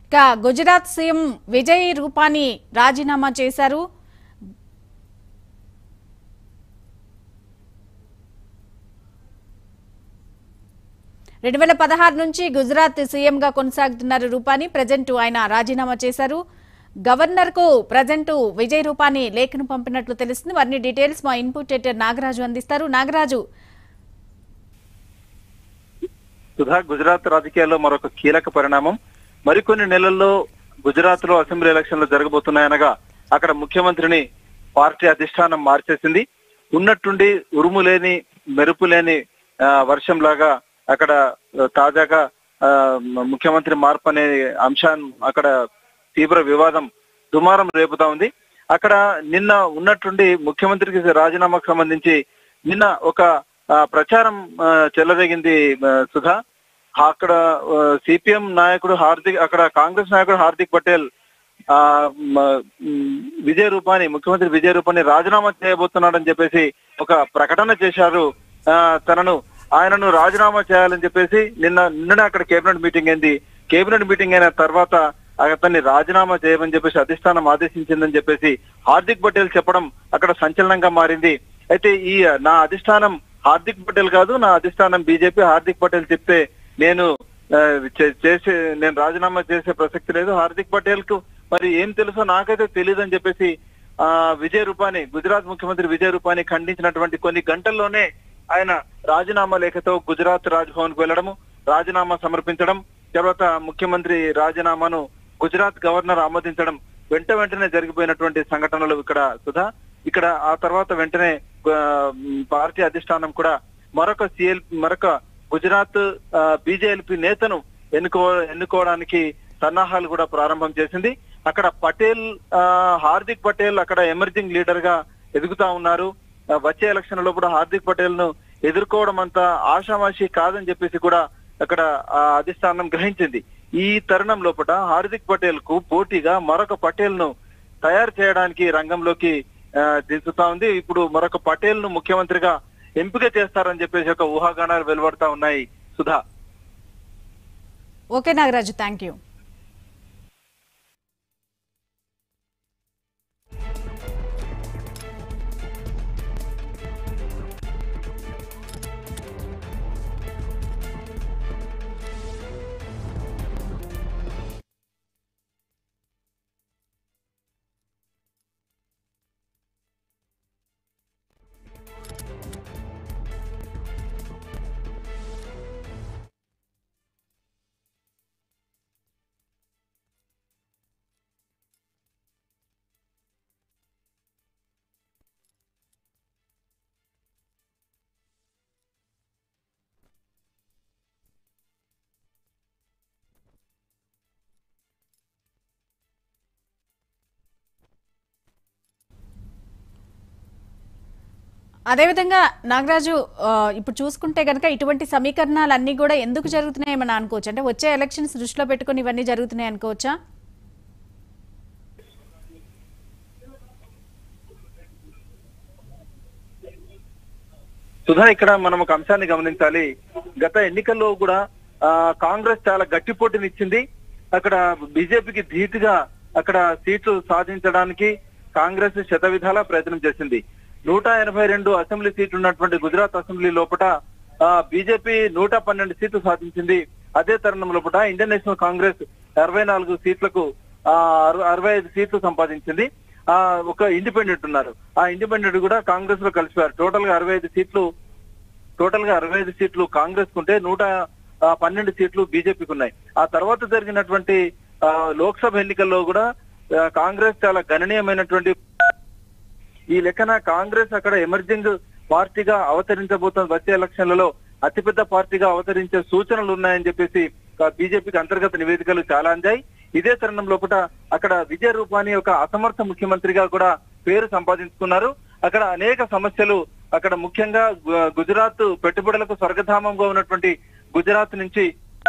ఇక గుజరాత్ సీఎం విజయ్ రూపానీ రాజీనామా చేశారు రెండు వేల పదహారు నుంచి గుజరాత్ సీఎంగా కొనసాగుతున్నారు రూపానీ ప్రజెంట్ ఆయన రాజీనామా చేశారు గవర్నర్ కు ప్రజెంట్ విజయ్ రూపానీ లేఖను పంపినట్లు తెలుస్తుంది వారిని డీటెయిల్స్ మా ఇన్పుట్ ఎడిటర్ నాగరాజు అందిస్తారు నాగరాజు సుధా గుజరాత్ రాజకీయాల్లో మరొక కీలక పరిణామం మరికొన్ని నెలల్లో గుజరాత్ లో అసెంబ్లీ ఎలక్షన్లు జరగబోతున్నాయనగా అక్కడ ముఖ్యమంత్రిని పార్టీ అధిష్టానం మార్చేసింది ఉన్నట్టుండి ఉరుము లేని మెరుపు లేని ఆ, వర్షం లాగా అక్కడ ఆ, తాజాగా ఆ, ముఖ్యమంత్రి మార్పు అనే అంశం అక్కడ తీవ్ర వివాదం దుమారం రేపుతా ఉంది అక్కడ నిన్న ఉన్నట్టుండి ముఖ్యమంత్రికి రాజీనామాకు సంబంధించి నిన్న ఒక ఆ, ప్రచారం ఆ, చెలరేగింది ఆ, సుధా అక్కడ సిపిఎం నాయకుడు హార్దిక్ అక్కడ కాంగ్రెస్ నాయకుడు హార్దిక్ పటేల్ ఆ మ, మ్, విజయ్ రూపాని ముఖ్యమంత్రి విజయ్ రూపాని రాజీనామా చేయబోతున్నాడని చెప్పేసి ఒక ప్రకటన చేశారు ఆ, తనను ఆయనను రాజీనామా చేయాలని చెప్పేసి నిన్న నిన్ననే అక్కడ కేబినెట్ మీటింగ్ అయింది కేబినెట్ మీటింగ్ అయిన తర్వాత అతన్ని రాజీనామా చేయమని చెప్పేసి అధిష్టానం ఆదేశించిందని చెప్పేసి హార్దిక్ పటేల్ చెప్పడం అక్కడ సంచలనంగా మారింది అయితే ఈ నా అధిష్టానం హార్దిక్ పటేల్ కాదు నా అధిష్టానం బీజేపీ హార్దిక్ పటేల్ చెప్తే నేను ఆ, చే- చేసే నేను రాజీనామా చేసే ప్రసక్తి లేదు హార్దిక్ పటేల్ కు మరి ఏం తెలుసో నాకైతే తెలియదు అని చెప్పేసి ఆ విజయ్ రూపాని గుజరాత్ ముఖ్యమంత్రి విజయ్ రూపాని ఖండించినటువంటి కొన్ని గంటల్లోనే ఆయన రాజీనామా లేఖతో గుజరాత్ రాజ్భవన్ కు వెళ్లడము రాజీనామా సమర్పించడం తర్వాత ముఖ్యమంత్రి రాజీనామాను గుజరాత్ గవర్నర్ ఆమోదించడం వెంట వెంటనే జరిగిపోయినటువంటి సంఘటనలు ఇక్కడ సుధా ఇక్కడ ఆ తర్వాత వెంటనే ఆ, మ్, పార్టీ అధిష్టానం కూడా మరొక సిఎల్ మరొక గుజరాత్ బీజేఎల్పీ నేతను ఎన్నుకో ఎన్నుకోవడానికి సన్నాహాలు కూడా ప్రారంభం చేసింది అక్కడ పటేల్ ఆ, హార్దిక్ పటేల్ అక్కడ ఎమర్జింగ్ లీడర్ గా ఎదుగుతా ఉన్నారు ఆ, వచ్చే ఎలక్షన్ లో కూడా హార్దిక్ పటేల్ ను ఎదుర్కోవడం అంత ఆషామాషి కాదని చెప్పేసి కూడా అక్కడ ఆ అధిష్టానం గ్రహించింది ఈ తరుణం లోపల హార్దిక్ పటేల్ కు పోటీగా మరొక పటేల్ ను తయారు చేయడానికి రంగంలోకి ఆ, దించుతా ఉంది ఇప్పుడు మరొక పటేల్ ను ముఖ్యమంత్రిగా ఎంపిక చేస్తారని చెప్పేసి ఒక ఊహాగానాలు వెలువడతా ఉన్నాయి Sudha okay Nagaraju thank you అదేవిధంగా నాగరాజు ఆ, ఇప్పుడు చూసుకుంటే కనుక ఇటువంటి సమీకరణాలు అన్ని కూడా ఎందుకు జరుగుతున్నాయి మనం అనుకోవచ్చు అంటే వచ్చే ఎలక్షన్స్ దృష్టిలో పెట్టుకుని ఇవన్నీ జరుగుతున్నాయి అనుకోవచ్చా సుధా ఇక్కడ మనం ఒక అంశాన్ని గమనించాలి గత ఎన్నికల్లో కూడా ఆ, కాంగ్రెస్ చాలా గట్టి పోటీనిచ్చింది అక్కడ బీజేపీకి ధీటుగా అక్కడ సీట్లు సాధించడానికి కాంగ్రెస్ శత విధాలా ప్రయత్నం చేసింది నూట ఎనభై రెండు అసెంబ్లీ సీట్లు ఉన్నటువంటి గుజరాత్ అసెంబ్లీ లోపల బీజేపీ నూట పన్నెండు సీట్లు సాధించింది అదే తరుణం లోపల ఇండియన్ నేషనల్ కాంగ్రెస్ అరవై నాలుగు సీట్లకు ఆ, అర- అరవై ఐదు సీట్లు సంపాదించింది ఆ ఒక ఇండిపెండెంట్ ఉన్నారు ఆ ఇండిపెండెంట్ కూడా కాంగ్రెస్ లో కలిసిపోయారు టోటల్ గా అరవై ఐదు సీట్లు టోటల్ గా అరవై ఐదు సీట్లు కాంగ్రెస్ కుంటే నూట ఆ, పన్నెండు సీట్లు బీజేపీకి ఉన్నాయి ఆ తర్వాత జరిగినటువంటి ఆ, లోక్సభ ఎన్నికల్లో కూడా ఆ, కాంగ్రెస్ చాలా గణనీయమైనటువంటి ఈ లెక్కన కాంగ్రెస్ అక్కడ ఎమర్జింగ్ పార్టీగా అవతరించబోతున్న వచ్చే ఎలక్షన్లలో అతిపెద్ద పార్టీగా అవతరించే సూచనలు ఉన్నాయని చెప్పేసి బీజేపీకి అంతర్గత నివేదికలు చాలా అందాయి ఇదే తరుణం లోపల అక్కడ విజయ రూపాని ఒక అసమర్థ ముఖ్యమంత్రిగా కూడా పేరు సంపాదించుకున్నారు అక్కడ అనేక సమస్యలు అక్కడ ముఖ్యంగా గు- గుజరాత్ పెట్టుబడులకు స్వర్గధామంగా ఉన్నటువంటి గుజరాత్ నుంచి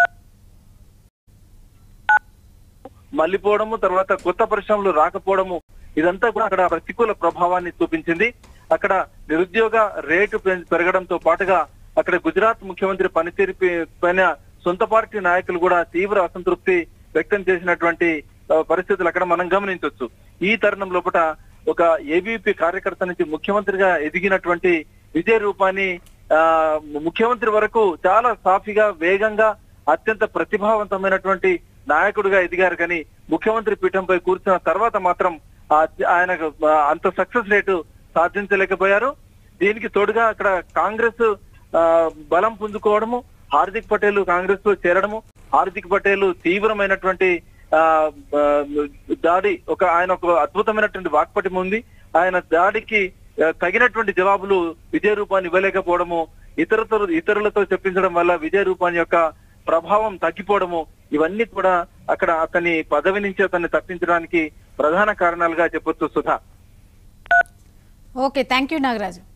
మళ్ళీపోవడము తర్వాత కొత్త పరిశ్రమలు రాకపోవడము ఇదంతా కూడా అక్కడ ప్రతికూల ప్రభావాన్ని చూపించింది అక్కడ నిరుద్యోగ రేటు పెం- పెరగడంతో పాటుగా అక్కడ గుజరాత్ ముఖ్యమంత్రి పనితీరు పై- పైన సొంత పార్టీ నాయకులు కూడా తీవ్ర అసంతృప్తి వ్యక్తం చేసినటువంటి ఆ, పరిస్థితులు అక్కడ మనం గమనించవచ్చు ఈ తరుణం లోపల ఒక ఏబీపీ కార్యకర్త నుంచి ముఖ్యమంత్రిగా ఎదిగినటువంటి విజయ రూపాని ఆ ముఖ్యమంత్రి వరకు చాలా సాఫీగా వేగంగా అత్యంత ప్రతిభావంతమైనటువంటి నాయకుడిగా ఎదిగారు కానీ ముఖ్యమంత్రి పీఠంపై కూర్చున్న తర్వాత మాత్రం ఆ- ఆయన అంత సక్సెస్ రేటు సాధించలేకపోయారు దీనికి తోడుగా అక్కడ కాంగ్రెస్ ఆ, బలం పుంజుకోవడము హార్దిక్ పటేల్ కాంగ్రెస్ లో చేరడము హార్దిక్ పటేల్ తీవ్రమైనటువంటి ఆ, ఆ, దాడి ఒక ఆయన ఒక అద్భుతమైనటువంటి వాక్పటిమ ఉంది ఆయన దాడికి ఆ, తగినటువంటి జవాబులు విజయ రూపాన్ని ఇవ్వలేకపోవడము ఇతరులతో ఇతరులతో చెప్పించడం వల్ల విజయ రూపాన్ని యొక్క ప్రభావం తగ్గిపోవడము ఇవన్నీ కూడా అక్కడ అతని పదవి నుంచి అతన్ని తప్పించడానికి ప్రధాన కారణాలుగా చెప్పొచ్చు Sudha okay thank you Nagaraju